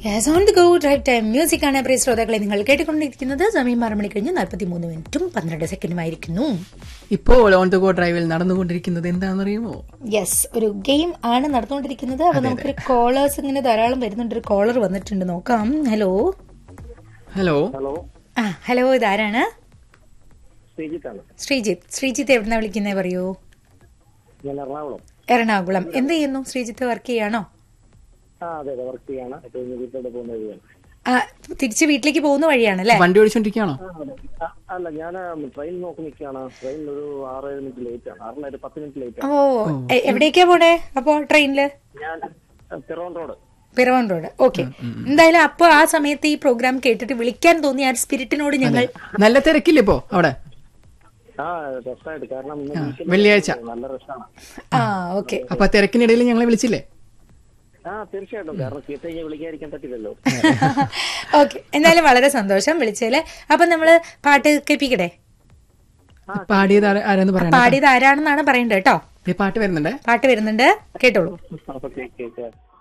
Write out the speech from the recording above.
Yes on the go drive time music ആണ് പ്രിയ ശ്രോതാക്കളെ നിങ്ങൾ കേട്ടുകൊണ്ടിരിക്കുന്നത് സമയം ആറ് മണി കഴിഞ്ഞ് നാൽപ്പത്തി മൂന്ന് മിനിറ്റും പന്ത്രണ്ട് സെക്കൻഡുമായിരിക്കുന്നു ഇപ്പോൾ ഓൺ ദ ഗോ ഡ്രൈവിൽ നടന്നുകൊണ്ടിരിക്കുന്നത് എന്താണെന്നറിയുമോ യെസ് ഒരു ഗെയിം ആണ് നടന്നുകൊണ്ടിരിക്കുന്നത് അപ്പൊ നമുക്കൊരു കോളേഴ്സ് ഇങ്ങനെ ധാരാളം വരുന്നുണ്ട് ഒരു കോളർ വന്നിട്ടുണ്ട് നോക്കാം ഹലോ ഹലോ ഹലോ ആ ഹലോ ഇതാരാണ് ശ്രീജിത്താണ് ശ്രീജിത്ത് ശ്രീജിത്ത് എവിടുന്ന വിളിക്കുന്നേ പറയൂ ഞാൻ എറണാകുളം എറണാകുളം എന്ത് ചെയ്യുന്നു ശ്രീജിത്ത് വർക്ക് ചെയ്യാണോ ആ അതെ അതെ വർക്ക് ചെയ്യാണ് ഇപ്പൊ ഇന്ന് വീട്ടിലോട്ട് പോകുന്ന വഴിയാണ് ആ തിരിച്ച് വീട്ടിലേക്ക് പോകുന്ന വഴിയാണല്ലേ വണ്ടി ഓടിച്ചോണ്ടിരിക്കുകയാണോ ആ, അതെ. ആ, അല്ല ഞാൻ ട്രെയിൻ നോക്കി നിൽക്കുകയാണ് ട്രെയിൻ ഒരു ആറ് ഏഴ് മിനിറ്റ് ലേറ്റ് ആണ് ആറിന് ഒരു പത്ത് മിനിറ്റ് ലേറ്റ് ആണ് ഓ എ- എവിടേക്കാ പോണേ അപ്പോ ട്രെയിനില് ഞാൻ Piravom road Piravom road okay എന്തായാലും അപ്പൊ ആ സമയത്ത് ഈ പ്രോഗ്രാം കേട്ടിട്ട് വിളിക്കാൻ തോന്നിയ ആ സ്പിരിറ്റിനോട് ഞങ്ങൾ നല്ല തിരക്കില്ലേ ഇപ്പോ അവിടെ ആ രസമായിട്ട് കാരണം ഇന്ന് വീക്കെൻഡ് വെള്ളിയാഴ്ച നല്ല രസമാണ് ആ ഓക്കെ അപ്പൊ ആ തിരക്കിനിടയിൽ ഞങ്ങളെ വിളിച്ചില്ലേ ആ തീർച്ചയായിട്ടും കാരണം ചീത്ത കഴിഞ്ഞാൽ വിളിക്കാതിരിക്കാൻ പറ്റില്ലല്ലോ ഓക്കെ എന്തായാലും വളരെ സന്തോഷം വിളിച്ചതില് അപ്പൊ നമ്മള് പാട്ട് കേൾപ്പിക്കട്ടെ പാടിയത് ആരാ- ആരാന്ന് പറയണം പാടിയത് ആരാണെന്നാണ് പറയേണ്ടത് കേട്ടോ ഈ പാട്ട് വരുന്നുണ്ടേ പാട്ട് വരുന്നുണ്ട് കേട്ടോളൂ ഓക്കെ ഓക്കെ